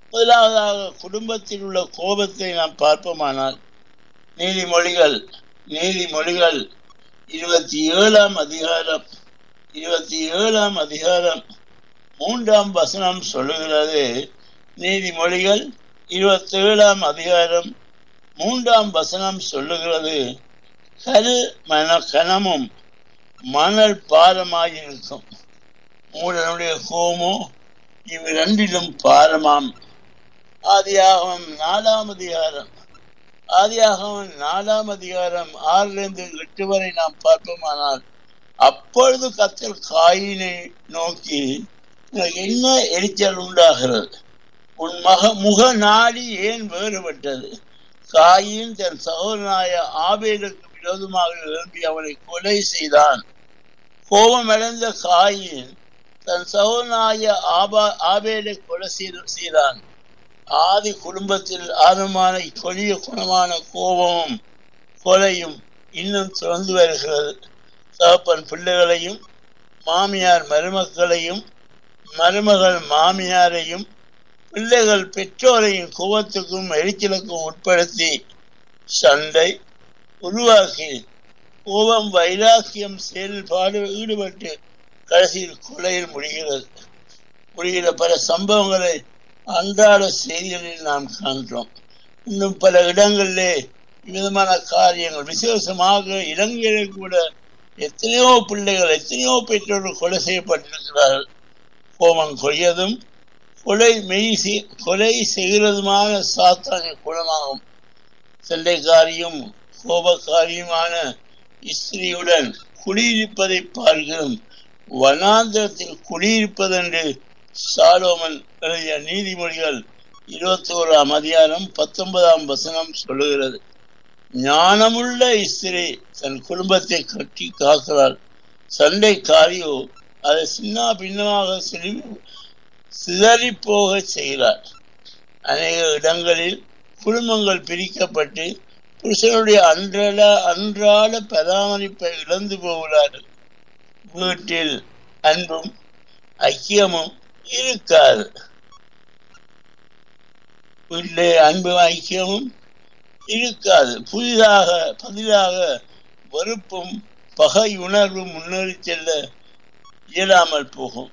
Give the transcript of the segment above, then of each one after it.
முதலாவதாக குடும்பத்தில் உள்ள கோபத்தை நாம் பார்ப்போமானால் நீதிமொழிகள் நீதிமொழிகள் இருபத்தி ஏழாம் அதிகாரம் இருபத்தி ஏழாம் அதிகாரம் மூன்றாம் வசனம் சொல்லுகிறது நீதிமொழிகள் இருபத்தி ஏழாம் அதிகாரம் மூன்றாம் வசனம் சொல்லுகிறது கரு மன கனமும் மணல் பாரமாயிருக்கும் மூடனுடைய கோமோ இவ்விரண்டிலும் பாரமாம் ஆதியாகமம் நாலாம் அதிகாரம் ஆதியாகமம் நாலாம் அதிகாரம் ஆறிலிருந்து எட்டு வரை நாம் பார்ப்போமானால் அப்பொழுது கத்தல் காயினை நோக்கி உனக்கு என்ன எரிச்சல் உண்டாகிறது உன் மக முக நாடி ஏன் வேறுபட்டது காயின் தன் சகோதரனாய ஆபேலுக்கு விரோதமாக எழும்பி அவனை கொலை செய்தான் கோபமடைந்த காயின் தன் சகோதரனாய ஆபா ஆபேலை கொலை செய்தான் ஆதி குடும்பத்தில் ஆரம்பமான கொடிய குணமான கோபமும் கொலையும் இன்னும் தொடர்ந்து வருகிறது தகப்பன் பிள்ளைகளையும் மாமியார் மருமக்களையும் மருமகள் மாமியாரையும் பிள்ளைகள் பெற்றோரையும் கோபத்துக்கும் எரிச்சலுக்கும் உட்படுத்தி சண்டை உருவாக்கி கோபம் வைராக்கியம் செயல்பாடு ஈடுபட்டு கடைசியில் கொலையில் முடிகிறது முடிகிற பல சம்பவங்களை அன்றாட செய்திகளில் நாம் காண்கிறோம் இன்னும் பல இடங்களிலே விதமான காரியங்கள் விசேஷமாக இலங்கையிலே கூட எத்தனையோ பிள்ளைகள் எத்தனையோ பெற்றோர்கள் கொலை செய்யப்பட்டிருக்கிறார்கள் கோபம் கொய்யதும் கொலை மெய் கொலை செய்கிறதுமான சாத்தானிய குணமாகும் சண்டைக்காரியும் கோபக்காரியுமான ஸ்திரியுடன் குடியிருப்பதை பார்க்கிறோம் வனாந்திரத்தில் குடியிருப்பதென்று சாலோமன் எழுதிய நீதிமொழிகள் இருபத்தி ஓராம் அதிகாரம் பத்தொன்பதாம் வசனம் சொல்லுகிறது ஞானமுள்ள ஸ்திரீ தன் குடும்பத்தை கட்டி காக்கிறாள் சண்டைக்காரியோ அதை சின்ன பின்னமாக சிதறி போக செய்கிறார் அநேக இடங்களில் குடும்பங்கள் பிரிக்கப்பட்டு புருஷனுடைய அன்றாட அன்றாட பராமரிப்பை இழந்து போகிறார்கள் வீட்டில் அன்பும் ஐக்கியமும் இருக்காது வீட்டிலே அன்பும் ஐக்கியமும் இருக்காது புதிதாக பதிலாக வெறுப்பும் பகை உணர்வும் முன்னேறி செல்ல இயலாமல் போகும்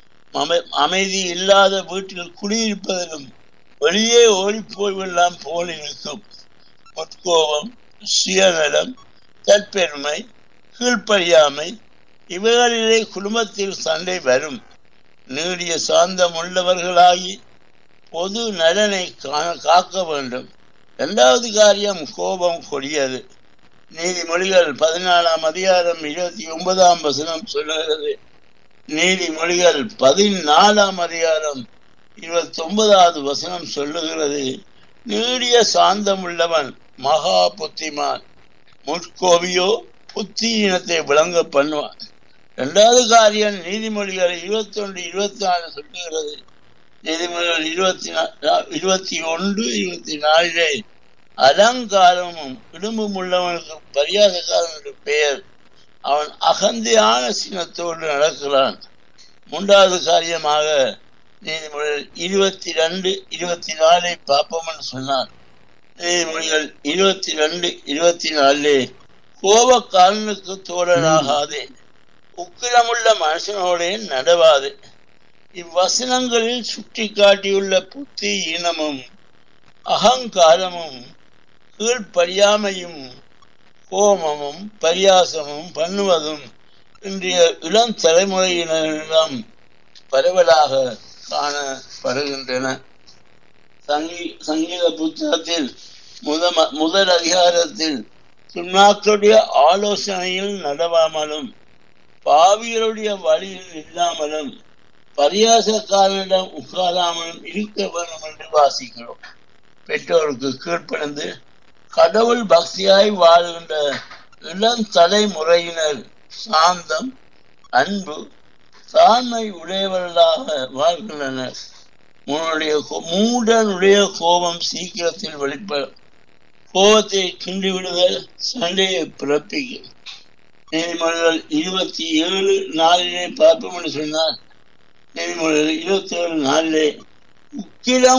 அமைதி இல்லாத வீட்டில் குடியிருப்பதிலும் வெளியே ஓடி போய்விடலாம் போல் இருக்கும் முற்கோபம் சுயநலம் தற்பெருமை கீழ்ப்படியாமை இவைகளிலே குடும்பத்தில் சண்டை வரும் நீடிய சாந்தம் உள்ளவர்களாகி பொது நலனை காக்க வேண்டும் இரண்டாவது காரியம் கோபம் கொடியது நீதிமொழிகள் பதினாலாம் அதிகாரம் இருபத்தி ஒன்பதாம் வசனம் சொல்லுகிறது நீதிமொழிகள் பதினாலாம் அதிகாரம் இருபத்தி ஒன்பதாவது வசனம் சொல்லுகிறது நீடிய சாந்தம் உள்ளவன் மகா புத்திமான் முற்கோவியோ புத்தியினத்தை விளங்க பண்ணுவான் இரண்டாவது காரியம் நீதிமொழிகள் இருபத்தி ஒன்று இருபத்தி நாலு சொல்லுகிறது நீதிமொழிகள் இருபத்தி இருபத்தி ஒன்று இருபத்தி நாலிலே அலங்காரமும் இடும்பும் உள்ளவனுக்கு பரியாசக்காரன் என்று பெயர் அவன் அகந்தையான சினத்தோடு நடக்கிறான் மூன்றாவது காரியமாக நீதிமொழிகள் இருபத்தி ரெண்டு இருபத்தி நாலை பார்ப்போம் என்று சொன்னார் நீதிமொழிகள் இருபத்தி ரெண்டு இருபத்தி நாலு கோபக்காரனுக்கு தோழனாகாதே உக்கிரமுள்ள மனுஷனோடே நடவாது இவ்வசனங்களில் சுட்டி காட்டியுள்ள புத்தி ஈனமும் அகங்காரமும் கீழ்ப்படியாமையும் கோபமும் பரியாசமும் பண்ணுவதும் இன்றைய இளம் தலைமுறையினரிடம் பரவலாக காணப்படுகின்றன சங்கீ சங்கீத புத்தகத்தில் முத முதல் அதிகாரத்தில் துன்மாக்களுடைய ஆலோசனையில் நடவாமலும் பாவியருடைய வழியில் இல்லாமலும் பரியாசக்காரனிடம் உட்காராமலும் இருக்க வேண்டும் என்று வாசிக்கிறோம் பெற்றோருக்கு கீழ்ப்படைந்து கடவுள் பக்தியாய் வாழ்கின்ற இளம் தலைமுறையினர் சாந்தம் அன்பு தாழ்மை உடையவர்களாக வாழ்கின்றனர் உன்னுடைய மூடனுடைய கோபம் சீக்கிரத்தில் வெளிப்படும் கோபத்தை கிண்டி விடுதல் சண்டையை பிறப்பிக்கும் நீதிமன்றங்கள் இருபத்தி ஏழு நாளிலே பார்ப்போம் என்று சொன்னார் நீதிமன்றங்கள் இருபத்தி ஏழு நாளிலே உக்கிரம்